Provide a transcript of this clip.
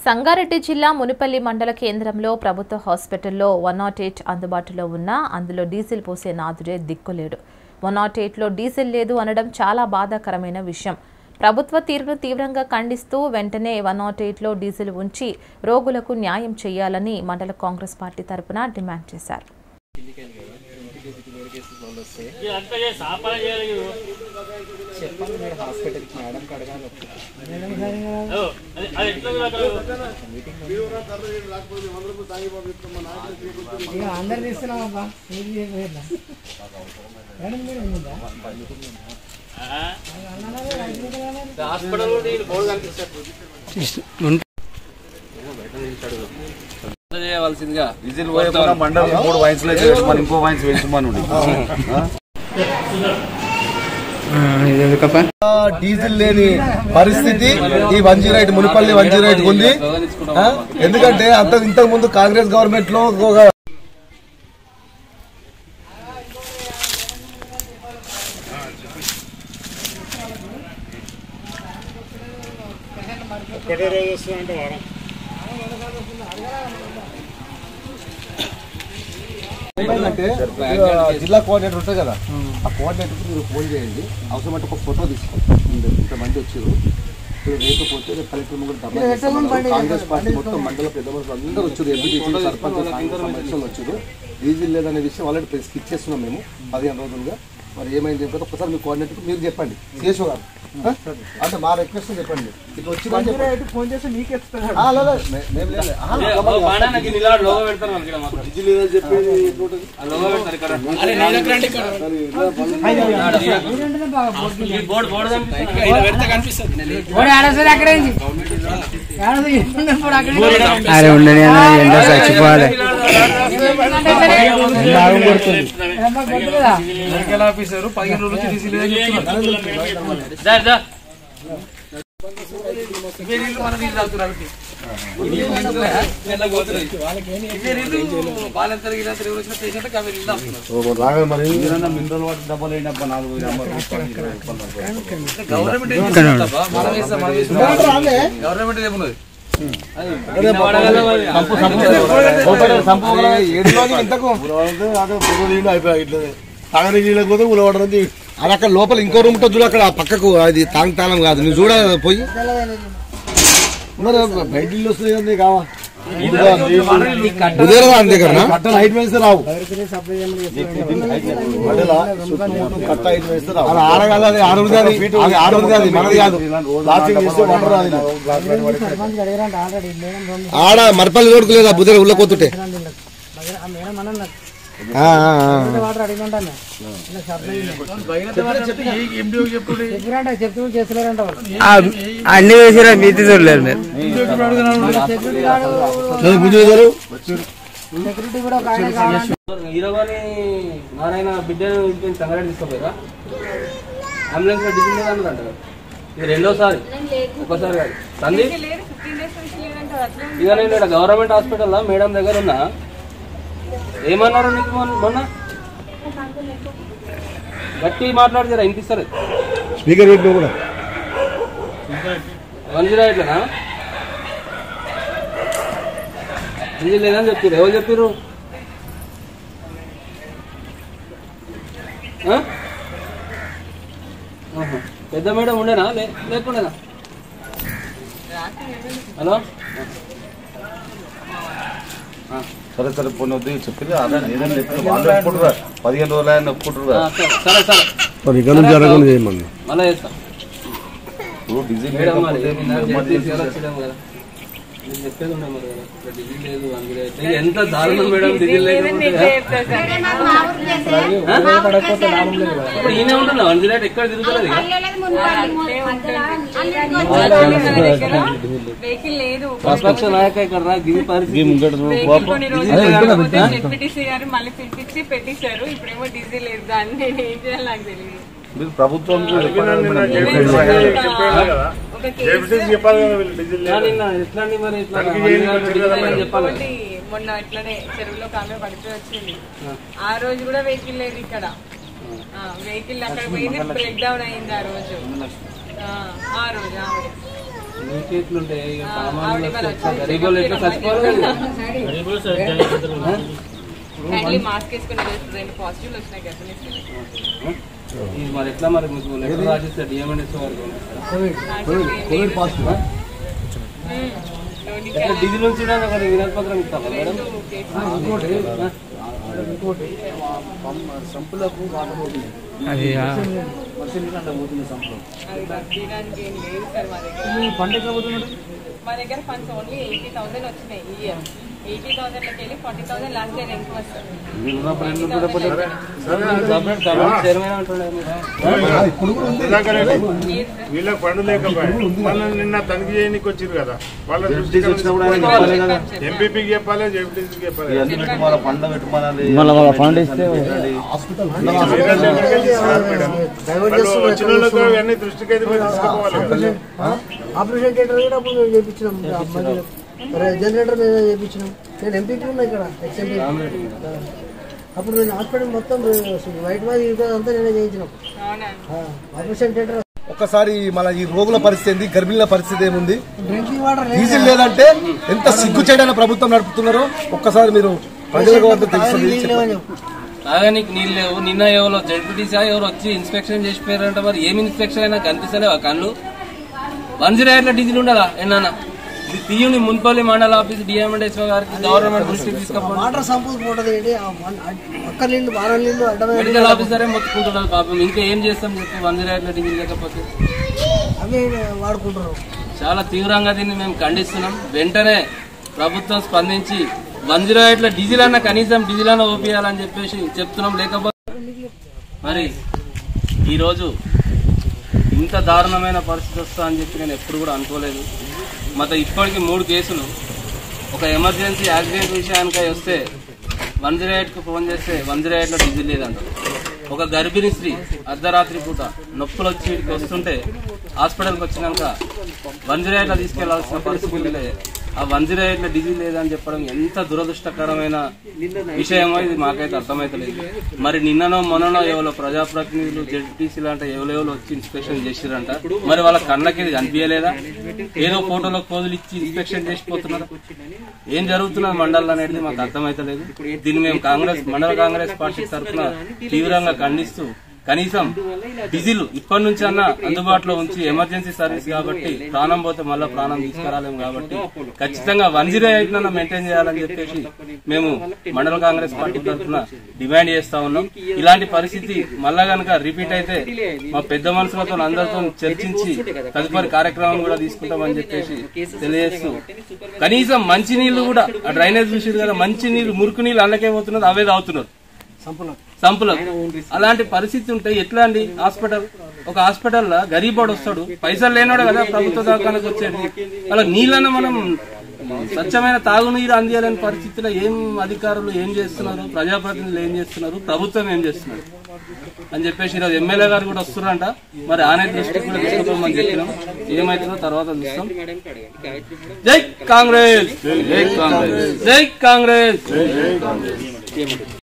సంగారెడ్డి జిల్లా మునిపల్లి మండల కేంద్రంలో ప్రభుత్వ హాస్పిటల్లో వన్ నాట్ ఎయిట్ అందుబాటులో ఉన్నా అందులో డీజిల్ పోసే నాదుడే దిక్కులేడు వన్ నాట్ ఎయిట్లో డీజిల్ లేదు అనడం చాలా బాధాకరమైన విషయం ప్రభుత్వ తీరును తీవ్రంగా ఖండిస్తూ వెంటనే వన్ నాట్ ఎయిట్లో డీజిల్ ఉంచి రోగులకు న్యాయం చేయాలని మండల కాంగ్రెస్ పార్టీ తరపున డిమాండ్ చేశారు చెప్పండి మీరు హాస్పిటల్కి మేడం అడగాలి అందరు తీస్తున్నామబ్బా మీరు చేయకపోయినా మేడం మీరు ఉందా చేయవలసిందిగా డీజిల్ పోయకుండా మండలం మూడు వైన్స్ మన ఇంకో వైన్స్ వేసుమని డీజిల్ లేని పరిస్థితి ఈ one zero eight Munipalli one zero eight ఉంది ఆ? ఎందుకంటే అంత ఇంతకు ముందు కాంగ్రెస్ గవర్నమెంట్ లో ఒక ఏమైందంటే ఆ, జిల్లా కోఆర్డినేటర్ ఉంటుంది కదా ఆ కోఆర్డినేటర్కి మీరు ఫోన్ చేయండి అవసరమంటే ఒక ఫోటో తీసుకోండి ఇంతమంది వచ్చారు ఇప్పుడు లేకపోతే రేపు కలెక్టర్ కూడా దబ్బా చేస్తాం. కాంగ్రెస్ పార్టీ మొత్తం మండల పెద్ద మనుషులు అందరూ వచ్చారు ఎంపీటీసీ సర్పంచ్ కాంగ్రెస్ సమస్యలు వచ్చారు డీజిల్ లేదనే విషయం ఆల్రెడీ ప్రెస్కి ఇచ్చేస్తున్నాం మేము పదిహేను రోజులుగా మరి ఏమైంది ఏం కదా ఒకసారి మీ కోఆర్డినేటర్ మీరు చెప్పండి సిఎస్ఓ గారు ఆ? అంటే మా రిక్వెస్ట్ చెప్పండి ఇట్లా వచ్చి ఫోన్ చేస్తే మీకు ఎత్తుతాడు మేము లేదు ఆహా, బాణానికి నిలబడి లోగో పెడతారు మనకి ఇక్కడ మాత్రం. ఆ లోగో పెడతారు ఇక్కడ. ఈ బోర్డు బోర్డు కనిపిస్తుంది. ఓడి ఆడసరి అక్కడే ఉంది. ఆడసరి ఎప్పుడు ఎప్పుడు అక్కడే అరే ఉండని ఎండ చచ్చిపోవాలి అమ్మ కొట్టుకురా. దా, దా. మీరన్నా మినరల్ వాటర్ డబ్బాలు వేయండి అబ్బా నాలుగు నెంబర్ తాగని నీళ్ళకి పోతే ఉలవడడం అది అక్కడ లోపల ఇంకో రూమ్ ఉంటుంది చూడు అక్కడ ఆ పక్కకు అది తాంగ్ తాళం కాదు నువ్వు చూడ పోయి మరి బయట ఇల్లు వస్తుంది కావా ఉదయం అంత దగ్గర కట్టలు హైట్ వేస్తే రావు కట్ట హైట్ వేస్తే రావు అది ఆడగల అది ఆడదు అది అది ఆడదు అది మనది కాదు ప్లాస్టిక్ వేస్తే వాటర్ రాదు సర్పంచ్ అడిగారంట ఆల్రెడీ మేడం రెండు ఆడ మరపల్లి రోడ్కు లేదా బుద్ధి ఉల్ల కొత్తుటే దగ్గర ఆ మేడం అన్న ఆ, ఆ, ఆ. వాటర్ అడిగిమంటాను ఇలా సప్లై చెప్పారంట చెప్తూ చేస్తలేరంట వాళ్ళు అన్ని వేసిరా మీది చూడలేదు మీరు సెక్యూరిటీ గార్డు చదువు బుద్ధి గారు సెక్యూరిటీ కూడా ఒక ఆయన కావాలి హీరోగాని నారాయణ బిడ్డను ఇంటికి సంగారెడ్డి తీసుకోపోయారా అంబులెన్స్ లో డీజిల్ లేదు అన్నారు ఇది రెండోసారి ఒకసారి కాదు సందీప్ ఇక నేను ఇక్కడ గవర్నమెంట్ హాస్పిటల్లో మేడం దగ్గర ఉన్నా ఏమన్నారు నీకు మొన్న- మొన్న గట్టి మాట్లాడతారా వినిపిస్తారు స్పీకర్ పెట్టిన కూడా వన్ జీరో ఎయిట్లనా డీజిల్ లేదని చెప్పారు ఎవరు చెప్పారు ఆ? ఆహా. పెద్ద మేడం ఉండేనా లే- లేకుండేనా హలో ఆ. సరే సరే పోనీ వద్దు చెప్పింది అదే ఏదైనా చెప్పింది వాళ్ళు ఒప్పుకుంటారా పదిహేను రోజులు ఆయన ఒప్పుకుంటారా ఆ, సరే సరే సరే మరి ఇక్కడ నుంచి జరగకుండా చేయమని మళ్ళీ చేస్తా డీజిల్ మేడం మరి లేకపోతే నిన్న ఎమర్జెన్సీ జడ్పీసీ ఎలా వచ్చాము కదా నేను చెప్పేది ఉండే మరి కదా ఇక్కడ డీజిల్ లేదు అందులో ఇది ఎంత దారుణం మేడం డీజిల్ లేకపోతే ఇప్పుడు ఈయన ఉంటున్నా వన్ జీరో ఎయిట్ ఎక్కడ తిరుగుతుంది వెహికల్ లేదు ప్రతిపక్ష నాయక ఇక్కడ రా గిరి పరిస్థితి వెహికల్ కొన్ని రోజులు లేకపోతే జెడ్పీటీసీ గారు మళ్ళీ పిలిపించి పెట్టించారు ఇప్పుడేమో డీజిల్ లేదు దాన్ని నేను ఏం చేయాలి నాకు తెలియదు మీరు ప్రభుత్వం ఒక కేసు ఆ, నిన్న ఎట్లా అండి మరి ఇట్లా డీజిల్ అని చెప్పాలి ఒకటి మొన్న ఇట్లనే చెరువులో కామె పడిపోయి వచ్చింది ఆ రోజు కూడా వెహికల్ లేదు ఇక్కడ వెహికల్ అక్కడ పోయింది బ్రేక్ డౌన్ అయింది ఆ రోజు ఆ, ఆ రోజు ఆవిడ మీ చేతులు ఉంటే ఇక సామాన్యులు వస్తే ఎట్లా గరీబ్ వాళ్ళు ఎట్లా చచ్చిపోవాలి హ్యాండ్లీ మాస్క్ వేసుకుని రెండు పాజిటివ్లు వచ్చినాయి గర్భిణీ ఇది మరి ఎట్లా మరి మీకు లెటర్ రాసిస్తే డిఎంఎన్ఎస్ వారికి కోవిడ్ పాజిటివ్ ఎట్లా డీజిల్ నుంచి ఒక వినతి పత్రం ఇస్తామా మేడం ఇంకోటి ఇంకోటి సంపులకు వాటర్ పోతుంది అది ఆ, మనుషులు అంటే పోతుంది సంపులు అది బతకడానికి ఏం లేదు సార్ మా దగ్గర పంట ఎక్కడ పోతున్నాడు మా దగ్గర ఫండ్స్ ఓన్లీ ఎయిటీ థౌసండ్ వచ్చినాయి ఈ ఇయర్ ఎయిటీ థౌసండ్కి వెళ్ళి ఫార్టీ థౌసండ్ లాస్ట్ ఇయర్ ఎక్కువ వస్తుంది చైర్మన్ అంటుండే ఇప్పుడు కూడా ఉంది వీళ్ళకి పండు లేకపోయా వాళ్ళని నిన్న తనిఖీ చేయడానికి వచ్చిరు కదా వాళ్ళ ఎంపీపీకి చెప్పాలి జెడ్పీటీసీకి చెప్పాలి మళ్ళీ వాళ్ళ ఫండ్ ఇస్తే హాస్పిటల్ వేరే దగ్గరికి తీసుకురారు మేడం. వాళ్ళు వచ్చిన వాళ్ళకు అవన్నీ దృష్టికి అయితే మీరు తీసుకుపోవాలి కదా. ఆపరేషన్ థియేటర్ కూడా అప్పుడు మేము చేయించినాం జనరేటర్ మేము చేయించినాం నేను ఎంపీపీ ఉన్నా ఇక్కడ ఎక్స్ఎంపీ అప్పుడు నేను హాస్పిటల్ మొత్తం వైట్ వాజ్ అంతా నేనే చేయించినాం అవునా ఆపరేషన్ థియేటర్ ఒక్కసారి మన ఈ రోగుల పరిస్థితి ఏంది గర్భిణీల పరిస్థితి ఏముంది డ్రింకింగ్ వాటర్ డీజిల్ లేదంటే ఎంత సిగ్గుచేటైన ప్రభుత్వం నడుపుతున్నారో ఒక్కసారి మీరు ప్రజలకు వద్ద తెలుస్తుంది చెప్పండి. తాగడానికి నీళ్ళు లేవు నిన్న ఎవరో జడ్పీటీసీ ఎవరు వచ్చి ఇన్స్పెక్షన్ చేసిపోయారంట మరి ఏమి ఇన్స్పెక్షన్ అయినా కనిపిస్తలేవు ఆ కళ్ళు వన్ జీరో ఎయిట్ డీజిల్ ఉండదా ఏమన్నా ఇది తీయుని మున్పల్లి మండల ఆఫీస్ డిఎంఎండేశ్వర గారికి గవర్నమెంట్ దృష్టికి తీసుకపోండి వాటర్ సంపుల్ పోతుంది ఏంటి ఆ వన్- పక్క నీళ్ళు బార నీళ్ళు అడ్డమే మెడికల్ ఆఫీసరే మొత్తుకుంటున్నారు పాపం ఇంకా ఏం చేస్తాం చెప్పి వన్ జీరో ఎయిట్ డీజిల్ లేకపోతే అవి వాడుకుంటారు చాలా తీవ్రంగా దీన్ని మేము ఖండిస్తున్నాం వెంటనే ప్రభుత్వం స్పందించి వన్ జీరో ఎయిట్ లో డీజిల్ అన్న కనీసం డీజిల్ అన్న ఓపియాలని చెప్పేసి చెప్తున్నాం లేకపోతే మరి ఈరోజు ఇంత దారుణమైన పరిస్థితి వస్తా అని చెప్పి నేను ఎప్పుడు కూడా అనుకోలేదు మత ఇప్పటికి మూడు కేసులు ఒక ఎమర్జెన్సీ యాక్సిడెంట్ విషయానికి వస్తే వన్ జీరో ఎయిట్కి ఫోన్ చేస్తే వన్ జీరో ఎయిట్లో డీజిల్ లేదంట ఒక గర్భిణీ స్త్రీ అర్ధరాత్రి పూట నొప్పులు వచ్చి ఇక్కడికి వస్తుంటే హాస్పిటల్కి వచ్చినాక వన్ జీరో ఎయిట్లో తీసుకెళ్లాల్సిన పరిస్థితులే ఆ వన్ జీరో ఎయిట్లో డీజిల్ లేదని చెప్పడం ఎంత దురదృష్టకరమైన విషయమో ఇది మాకైతే అర్థమైతలేదు మరి నిన్ననో మొన్ననో ఎవరో ప్రజాప్రతినిధులు జడ్పీసీ లాంటి ఎవరెవరో వచ్చి ఇన్స్పెక్షన్ చేసిరంట మరి వాళ్ళ కళ్ళకి ఇది కనిపించలేదా ఏదో ఫోటోలో కోదులు ఇచ్చి ఇన్స్పెక్షన్ చేసిపోతున్నారు ఏం జరుగుతున్నది మండలం అనేది మాకు అర్థమైతలేదు దీన్ని మేము కాంగ్రెస్ మండల కాంగ్రెస్ పార్టీ తరఫున తీవ్రంగా ఖండిస్తూ కనీసం డీజిల్ ఇప్పటి నుంచి అన్న అందుబాటులో ఉంచి ఎమర్జెన్సీ సర్వీస్ కాబట్టి ప్రాణం పోతే మళ్ళీ ప్రాణం తీసుకురాలేము కాబట్టి ఖచ్చితంగా వన్ జీరో ఎయిట్ నన్న మెయింటైన్ చేయాలని చెప్పేసి మేము మండల కాంగ్రెస్ పార్టీ తరఫున డిమాండ్ చేస్తా ఉన్నాం ఇలాంటి పరిస్థితి మళ్ళా గనక రిపీట్ అయితే మా పెద్ద మనుషులతో అందరితో చర్చించి తదుపరి కార్యక్రమం కూడా తీసుకుంటామని చెప్పేసి తెలియజేస్తూ కనీసం మంచి నీళ్లు కూడా ఆ డ్రైనేజ్ చూసారు కదా మంచి నీళ్లు మురికి నీళ్లు అల్లకే పోతున్నారు అవే తాగుతున్నారు సంపులం అలాంటి పరిస్థితి ఉంటే ఎట్లా అండి హాస్పిటల్ ఒక హాస్పిటల్లో గరీబోడు వస్తాడు పైసలు లేనాడు కదా ప్రభుత్వ దవాఖానకు వచ్చేది అలా నీళ్ళన్న మనం స్వచ్ఛమైన తాగునీరు అందియాలని పరిస్థితిలో ఏం అధికారులు ఏం చేస్తున్నారు ప్రజాప్రతినిధులు ఏం చేస్తున్నారు ప్రభుత్వం ఏం చేస్తున్నారు అని చెప్పేసి ఈరోజు ఎమ్మెల్యే గారు కూడా వస్తున్నారంట మరి ఆనే దృష్టికి కూడా తీసుకుపోమని చెప్పినాం ఏమైతుందో తర్వాత చూస్తాం జై కాంగ్రెస్ జై కాంగ్రెస్ జై కాంగ్రెస్